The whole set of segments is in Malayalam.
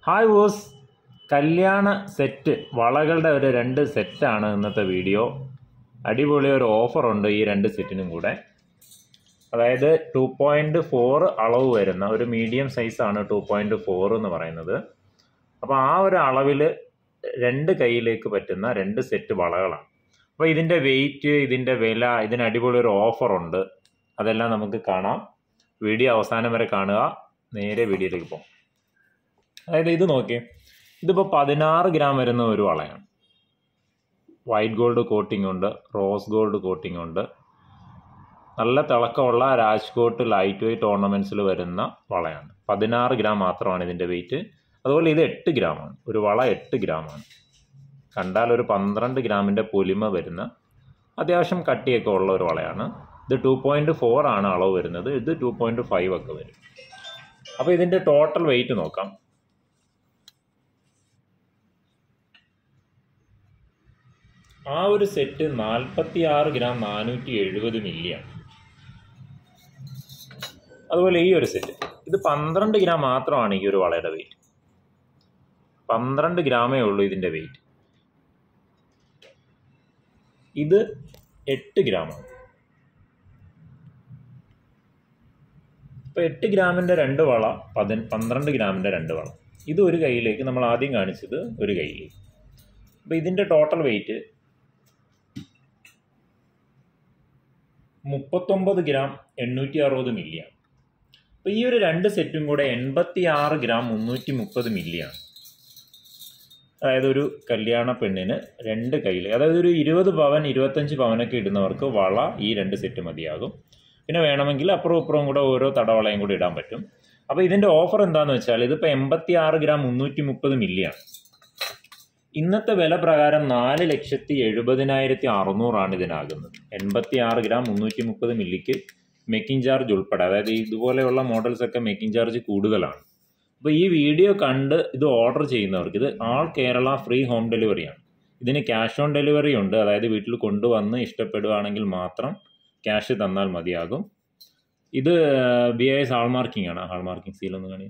ഹായ് വോസ് കല്യാണ സെറ്റ് വളകളുടെ ഒരു രണ്ട് സെറ്റാണ് ഇന്നത്തെ വീഡിയോ അടിപൊളി ഒരു ഓഫറുണ്ട് ഈ രണ്ട് സെറ്റിനും കൂടെ അതായത് ടു പോയിൻറ്റ് ഫോർ അളവ് വരുന്ന ഒരു മീഡിയം സൈസാണ് ടു പോയിൻറ്റ് ഫോർ എന്ന് പറയുന്നത് അപ്പോൾ ആ ഒരു അളവിൽ രണ്ട് കൈയിലേക്ക് പറ്റുന്ന രണ്ട് സെറ്റ് വളകളാണ് അപ്പോൾ ഇതിൻ്റെ വെയിറ്റ് ഇതിൻ്റെ വില ഇതിന് അടിപൊളി ഒരു ഓഫറുണ്ട് അതെല്ലാം നമുക്ക് കാണാം വീഡിയോ അവസാനം വരെ കാണുക നേരെ വീഡിയോയിലേക്ക് പോകും അതായത് ഇത് നോക്കിയേ ഇതിപ്പോൾ പതിനാറ് ഗ്രാം വരുന്ന ഒരു വളയാണ് വൈറ്റ് ഗോൾഡ് കോട്ടിംഗ് ഉണ്ട് റോസ് ഗോൾഡ് കോട്ടിംഗ് ഉണ്ട് നല്ല തിളക്കമുള്ള രാജ്കോട്ട് ലൈറ്റ് വെയിറ്റ് ഓർണമെൻറ്റ്സിൽ വരുന്ന വളയാണ് പതിനാറ് ഗ്രാം മാത്രമാണ് ഇതിൻ്റെ വെയിറ്റ് അതുപോലെ ഇത് എട്ട് ഗ്രാമാണ് ഒരു വള എട്ട് ഗ്രാമാണ് കണ്ടാൽ ഒരു പന്ത്രണ്ട് ഗ്രാമിൻ്റെ പൊലിമ വരുന്ന അത്യാവശ്യം കട്ടിയൊക്കെ ഉള്ള ഒരു വളയാണ് ഇത് ടു പോയിൻറ്റ് ഫോർ ആണ് അളവ് വരുന്നത് ഇത് ടു പോയിൻറ്റ് ഫൈവ് ഒക്കെ വരും അപ്പോൾ ഇതിൻ്റെ ടോട്ടൽ വെയിറ്റ് നോക്കാം ആ ഒരു സെറ്റ് നാൽപ്പത്തി ആറ് ഗ്രാം നാനൂറ്റി എഴുപത് മില്ലിയാണ് അതുപോലെ ഈ ഒരു സെറ്റ് ഇത് പന്ത്രണ്ട് ഗ്രാം മാത്രമാണ് ഈ ഒരു വളയുടെ വെയിറ്റ് പന്ത്രണ്ട് ഗ്രാമേ ഉള്ളൂ ഇതിൻ്റെ വെയിറ്റ് ഇത് എട്ട് ഗ്രാമാണ് ഇപ്പോൾ എട്ട് ഗ്രാമിൻ്റെ രണ്ട് വള പതി പന്ത്രണ്ട് ഗ്രാമിൻ്റെ രണ്ട് വള ഇത് ഒരു കൈയിലേക്ക് നമ്മൾ ആദ്യം കാണിച്ചത് ഒരു കൈയിലേക്ക് അപ്പോൾ ഇതിൻ്റെ ടോട്ടൽ വെയിറ്റ് മുപ്പത്തൊമ്പത് ഗ്രാം എണ്ണൂറ്റി അറുപത് മില്ലിയാണ് അപ്പോൾ ഈ ഒരു രണ്ട് സെറ്റും കൂടെ എൺപത്തി ആറ് ഗ്രാം മുന്നൂറ്റി മുപ്പത് മില്ലിയാണ് അതായത് ഒരു കല്യാണ പെണ്ണിന് രണ്ട് കയ്യിൽ അതായത് ഒരു ഇരുപത് പവൻ ഇരുപത്തഞ്ച് പവനൊക്കെ ഇടുന്നവർക്ക് വള ഈ രണ്ട് സെറ്റ് മതിയാകും പിന്നെ വേണമെങ്കിൽ അപ്പുറവും ഇപ്പുറവും കൂടെ ഓരോ തടവളയും കൂടി ഇടാൻ പറ്റും അപ്പോൾ ഇതിൻ്റെ ഓഫർ എന്താണെന്ന് വെച്ചാൽ ഇതിപ്പോൾ എൺപത്തി ആറ് ഗ്രാം മുന്നൂറ്റി മുപ്പത് മില്ലിയാണ് ഇന്നത്തെ വില പ്രകാരം നാല് ലക്ഷത്തി എഴുപതിനായിരത്തി അറുന്നൂറാണ് ഇതിനാകുന്നത് എൺപത്തി ആറ് ഗ്രാം മുന്നൂറ്റി മുപ്പത് മില്ലിക്ക് മേക്കിംഗ് ചാർജ് ഉൾപ്പെടെ അതായത് ഇതുപോലെയുള്ള മോഡൽസ് ഒക്കെ മേക്കിംഗ് ചാർജ് കൂടുതലാണ് അപ്പോൾ ഈ വീഡിയോ കണ്ട് ഇത് ഓർഡർ ചെയ്യുന്നവർക്ക് ഇത് ആൾ കേരള ഫ്രീ ഹോം ഡെലിവറിയാണ് ഇതിന് ക്യാഷ് ഓൺ ഡെലിവറി ഉണ്ട് അതായത് വീട്ടിൽ കൊണ്ടുവന്ന് ഇഷ്ടപ്പെടുകയാണെങ്കിൽ മാത്രം ക്യാഷ് തന്നാൽ മതിയാകും ഇത് ബി ഐ എസ് ഹാൾമാർക്കിംഗ് ആണ് ഹാൾമാർക്കിംഗ് സീലൊന്ന് കാണി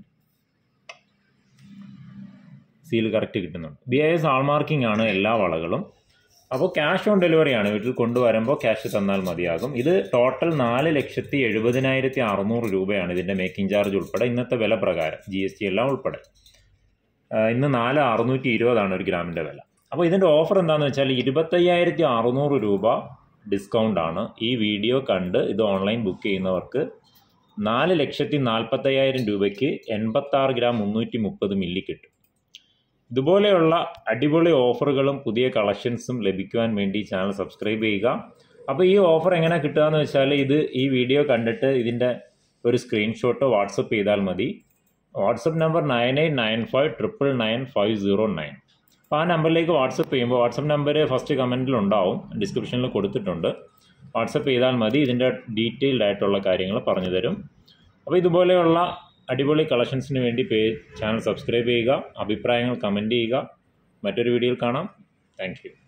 സീൽ കറക്റ്റ് കിട്ടുന്നുണ്ട് ബി ഐ എസ് ഹാൾമാർക്കിംഗ് ആണ് എല്ലാ വളകളും അപ്പോൾ ക്യാഷ് ഓൺ ഡെലിവറി ആണ് വീട്ടിൽ കൊണ്ടുവരുമ്പോൾ ക്യാഷ് തന്നാൽ മതിയാകും ഇത് ടോട്ടൽ നാല് ലക്ഷത്തി എഴുപതിനായിരത്തി അറുന്നൂറ് രൂപയാണ് ഇതിൻ്റെ മേക്കിംഗ് ചാർജ് ഉൾപ്പെടെ ഇന്നത്തെ വില പ്രകാരം ജി എസ് ടി എല്ലാം ഉൾപ്പെടെ ഇന്ന് നാല് അറുന്നൂറ്റി ഇരുപതാണ് ഒരു ഗ്രാമിൻ്റെ വില അപ്പോൾ ഇതിൻ്റെ ഓഫർ എന്താണെന്ന് വെച്ചാൽ ഇരുപത്തയ്യായിരത്തി അറുന്നൂറ് രൂപ ഡിസ്കൗണ്ട് ആണ് ഈ വീഡിയോ കണ്ട് ഇത് ഓൺലൈൻ ബുക്ക് ചെയ്യുന്നവർക്ക് നാല് ലക്ഷത്തി നാൽപ്പത്തയ്യായിരം രൂപയ്ക്ക് എൺപത്താറ് ഗ്രാം മുന്നൂറ്റി മുപ്പത് മില്ലി കിട്ടും ഇതുപോലെയുള്ള അടിപൊളി ഓഫറുകളും പുതിയ കളക്ഷൻസും ലഭിക്കുവാൻ വേണ്ടി ചാനൽ സബ്സ്ക്രൈബ് ചെയ്യുക അപ്പോൾ ഈ ഓഫർ എങ്ങനെ കിട്ടുക എന്ന് വെച്ചാൽ ഇത് ഈ വീഡിയോ കണ്ടിട്ട് ഇതിൻ്റെ ഒരു സ്ക്രീൻഷോട്ട് വാട്സപ്പ് ചെയ്താൽ മതി WhatsApp number nine eight nine five triple nine five zero nine അപ്പോൾ ആ നമ്പറിലേക്ക് വാട്സപ്പ് ചെയ്യുമ്പോൾ വാട്സപ്പ് നമ്പർ ഫസ്റ്റ് കമൻറ്റിൽ ഉണ്ടാവും ഡിസ്ക്രിപ്ഷനിൽ കൊടുത്തിട്ടുണ്ട് വാട്സപ്പ് ചെയ്താൽ മതി ഇതിൻ്റെ ഡീറ്റെയിൽഡ് ആയിട്ടുള്ള കാര്യങ്ങൾ പറഞ്ഞു തരും അപ്പോൾ ഇതുപോലെയുള്ള അടിപൊളി കളക്ഷൻസിന് വേണ്ടി പേജ് ചാനൽ സബ്സ്ക്രൈബ് ചെയ്യുക അഭിപ്രായങ്ങൾ കമൻറ്റ് ചെയ്യുക മറ്റൊരു വീഡിയോയിൽ കാണാം താങ്ക്